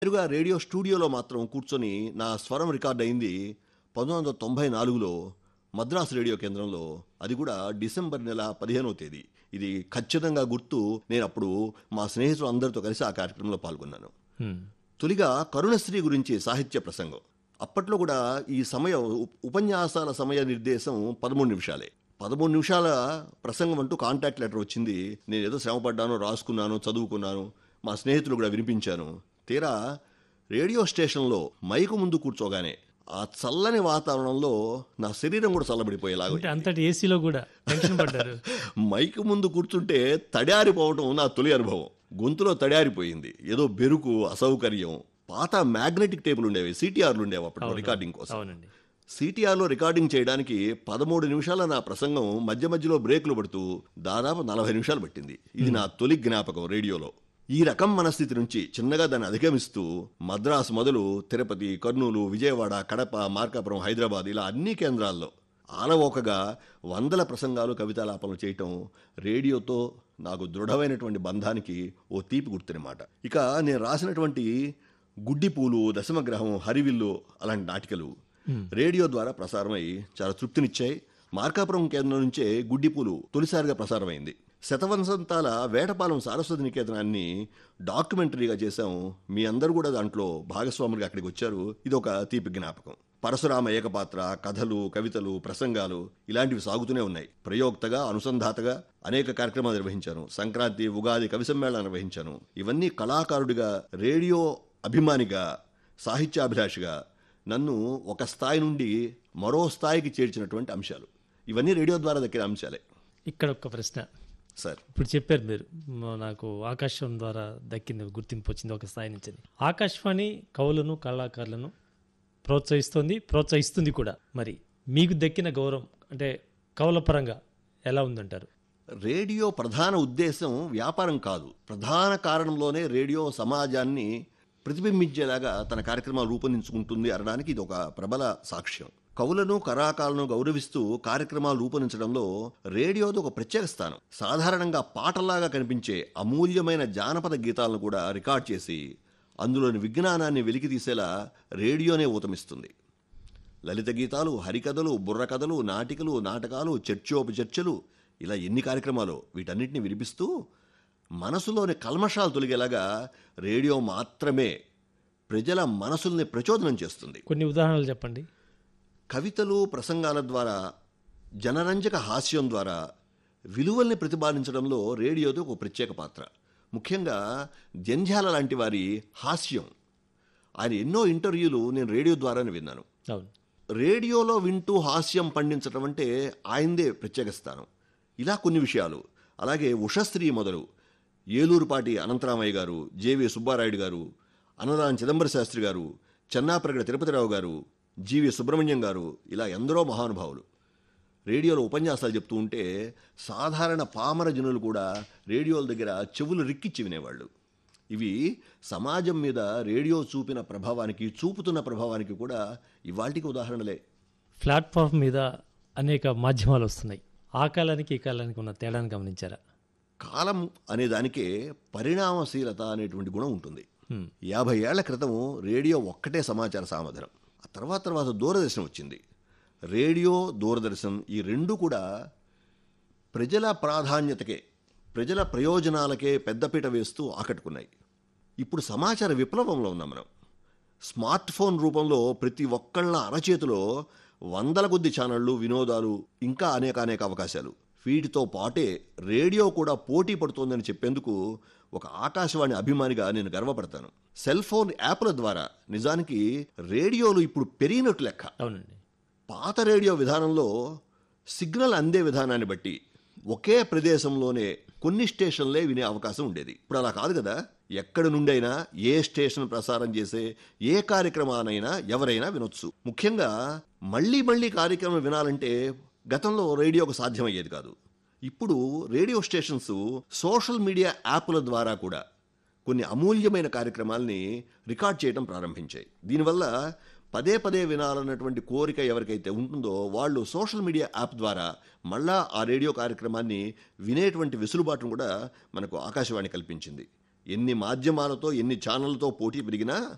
నేరుగా రేడియో స్టూడియోలో మాత్రం కూర్చొని నా స్వరం రికార్డ్ అయింది పంతొమ్మిది వందల తొంభై నాలుగులో మద్రాసు రేడియో కేంద్రంలో అది కూడా డిసెంబర్ నెల పదిహేనవ తేదీ ఇది ఖచ్చితంగా గుర్తు నేను అప్పుడు మా స్నేహితులు అందరితో కలిసి ఆ కార్యక్రమంలో పాల్గొన్నాను హ్మ్. తొలిగా కరుణశ్రీ గురించి సాహిత్య ప్రసంగం అప్పట్లో కూడా ఈ సమయం ఉప్- ఉపన్యాసాల సమయ నిర్దేశం పదమూడు నిమిషాలే పదమూడు నిమిషాల ప్రసంగం అంటూ కాంటాక్ట్ లెటర్ వచ్చింది నేను ఏదో శ్రమపడ్డాను రాసుకున్నాను చదువుకున్నాను మా స్నేహితులు కూడా వినిపించాను తీరా రేడియో స్టేషన్లో మైకు ముందు కూర్చోగానే ఆ చల్లని వాతావరణంలో నా శరీరం కూడా చల్లబడిపోయేలాగా అంటే అంతటి ఏసీలో కూడా టెన్షన్ పడ్డారు మైక్ ముందు కూర్చుంటే తడారిపోవటం నా తొలి అనుభవం గొంతులో తడారిపోయింది ఏదో బెరుకు అసౌకర్యం పాత మ్యాగ్నెటిక్ టేపులు ఉండేవి సిటిఆర్లు ఉండేవి అప్పట్లో రికార్డింగ్ కోసం అవునండి సిటిఆర్లో రికార్డింగ్ చేయడానికి పదమూడు నిమిషాల నా ప్రసంగం మధ్య మధ్యలో బ్రేకులు పడుతూ దాదాపు నలభై నిమిషాలు పట్టింది ఇది నా తొలి జ్ఞాపకం రేడియోలో ఈ రకం మనస్థితి నుంచి చిన్నగా దాన్ని అధిగమిస్తూ మద్రాసు మొదలు తిరుపతి కర్నూలు విజయవాడ కడప మార్కాపురం హైదరాబాద్ ఇలా అన్ని కేంద్రాల్లో ఆలవోకగా వందల ప్రసంగాలు కవితాలాపనలు చేయటం రేడియోతో నాకు దృఢమైనటువంటి బంధానికి ఓ తీపి గుర్తునమాట ఇక నేను రాసినటువంటి గుడ్డిపూలు దశమగ్రహం హరివిల్లు అలాంటి నాటికలు రేడియో ద్వారా ప్రసారమై చాలా తృప్తినిచ్చాయి మార్కాపురం కేంద్రం నుంచే గుడ్డిపూలు తొలిసారిగా ప్రసారమైంది శతవంశంతాల వేటపాలెం సారస్వతి నికేతనాన్ని డాక్యుమెంటరీగా చేశాం మీ అందరూ కూడా దాంట్లో భాగస్వాములుగా అక్కడికి వచ్చారు ఇది ఒక తీపి జ్ఞాపకం పరశురామ ఏకపాత్ర కథలు కవితలు ప్రసంగాలు ఇలాంటివి సాగుతూనే ఉన్నాయి ప్రయోక్తగా అనుసంధాతగా అనేక కార్యక్రమాలు నిర్వహించాను సంక్రాంతి ఉగాది కవి సమ్మేళనం నిర్వహించాను ఇవన్నీ కళాకారుడిగా రేడియో అభిమానిగా సాహిత్యాభిలాషిగా నన్ను ఒక స్థాయి నుండి మరో స్థాయికి చేర్చినటువంటి అంశాలు ఇవన్నీ రేడియో ద్వారా దక్కిన అంశాలే ఇక్కడ ఒక ప్రశ్న సార్ ఇప్పుడు చెప్పారు మీరు మ- నాకు ఆకాశవాణి ద్వారా దక్కింది గుర్తింపు వచ్చింది ఒక స్థాయి నుంచి అని. ఆకాశవాణి కవులను కళాకారులను ప్రోత్సహిస్తుంది ప్రోత్సహిస్తుంది కూడా మరి మీకు దక్కిన గౌరవం అంటే కవుల పరంగా ఎలా ఉందంటారు రేడియో ప్రధాన ఉద్దేశం వ్యాపారం కాదు ప్రధాన కారణంలోనే రేడియో సమాజాన్ని ప్రతిబింబించేలాగా తన కార్యక్రమాలు రూపొందించుకుంటుంది అనడానికి ఇది ఒక ప్రబల సాక్ష్యం కవులను కళాకారులను గౌరవిస్తూ కార్యక్రమాలు రూపొందించడంలో రేడియోది ఒక ప్రత్యేక స్థానం సాధారణంగా పాటల్లాగా కనిపించే అమూల్యమైన జానపద గీతాలను కూడా రికార్డ్ చేసి అందులోని విజ్ఞానాన్ని వెలికి తీసేలా రేడియోనే ఊతమిస్తుంది లలిత గీతాలు హరికథలు బుర్రకథలు నాటికలు నాటకాలు చర్చోపచర్చలు ఇలా ఎన్ని కార్యక్రమాలు వీటన్నిటిని వినిపిస్తూ మనసులోని కల్మషాలు తొలగేలాగా రేడియో మాత్రమే ప్రజల మనసుల్ని ప్రచోదనం చేస్తుంది కొన్ని ఉదాహరణలు చెప్పండి కవితలు ప్రసంగాల ద్వారా జనరంజక హాస్యం ద్వారా విలువల్ని ప్రతిపాదించడంలో రేడియోది ఒక ప్రత్యేక పాత్ర ముఖ్యంగా జంధ్యాల లాంటి వారి హాస్యం ఆయన ఎన్నో ఇంటర్వ్యూలు నేను రేడియో ద్వారానే విన్నాను అవును రేడియోలో వింటూ హాస్యం పండించడం అంటే ఆయనదే ప్రత్యేక స్థానం ఇలా కొన్ని విషయాలు అలాగే ఉషశ్రీ మొదలు ఏలూరుపాటి అనంతరామయ్య గారు జేవి సుబ్బారాయుడు గారు అన్నదాన్ చిదంబర శాస్త్రి గారు చెన్నాప్రగడ తిరుపతిరావు గారు జీవి సుబ్రహ్మణ్యం గారు ఇలా ఎందరో మహానుభావులు రేడియోలో ఉపన్యాసాలు చెప్తూ ఉంటే సాధారణ పామర జనులు కూడా రేడియోల దగ్గర చెవులు రిక్కిచ్చి వినేవాళ్ళు ఇవి సమాజం మీద రేడియో చూపిన ప్రభావానికి చూపుతున్న ప్రభావానికి కూడా ఇవాటికి ఉదాహరణలే ప్లాట్ఫామ్ మీద అనేక మాధ్యమాలు వస్తున్నాయి ఆ కాలానికి ఈ కాలానికి ఉన్న తేడాను గమనించారా కాలం అనే దానికే పరిణామశీలత అనేటువంటి గుణం ఉంటుంది యాభై ఏళ్ల క్రితం రేడియో ఒక్కటే సమాచార సామధనం ఆ తర్వాత తర్వాత దూరదర్శన్ వచ్చింది రేడియో దూరదర్శన్ ఈ రెండు కూడా ప్రజల ప్రాధాన్యతకే ప్రజల ప్రయోజనాలకే పెద్దపీట వేస్తూ ఆకట్టుకున్నాయి ఇప్పుడు సమాచార విప్లవంలో ఉన్నాం మనం స్మార్ట్ ఫోన్ రూపంలో ప్రతి ఒక్కళ్ళ అరచేతిలో వందల కొద్ది ఛానళ్లు వినోదాలు ఇంకా అనేక అనేక అవకాశాలు వీటితో పాటే రేడియో కూడా పోటీ పడుతోందని చెప్పేందుకు ఒక ఆకాశవాణి అభిమానిగా నేను గర్వపడతాను సెల్ ఫోన్ యాప్ల ద్వారా నిజానికి రేడియోలు ఇప్పుడు పెరిగినట్టు లెక్క అవునండి పాత రేడియో విధానంలో సిగ్నల్ అందే విధానాన్ని బట్టి ఒకే ప్రదేశంలోనే కొన్ని స్టేషన్లే వినే అవకాశం ఉండేది ఇప్పుడు అలా కాదు కదా ఎక్కడి నుండైనా ఏ స్టేషన్ ప్రసారం చేసే ఏ కార్యక్రమానైనా ఎవరైనా వినొచ్చు ముఖ్యంగా మళ్ళీ మళ్ళీ కార్యక్రమం వినాలంటే గతంలో రేడియోకు సాధ్యమయ్యేది కాదు ఇప్పుడు రేడియో స్టేషన్స్ సోషల్ మీడియా యాప్ల ద్వారా కూడా కొన్ని అమూల్యమైన కార్యక్రమాల్ని రికార్డ్ చేయడం ప్రారంభించాయి దీనివల్ల పదే పదే వినాలన్నటువంటి కోరిక ఎవరికైతే ఉంటుందో వాళ్ళు సోషల్ మీడియా యాప్ ద్వారా మళ్ళా ఆ రేడియో కార్యక్రమాన్ని వినేటువంటి వెసులుబాటును కూడా మనకు ఆకాశవాణి కల్పించింది ఎన్ని మాధ్యమాలతో ఎన్ని ఛానళ్లతో పోటీ పెరిగినా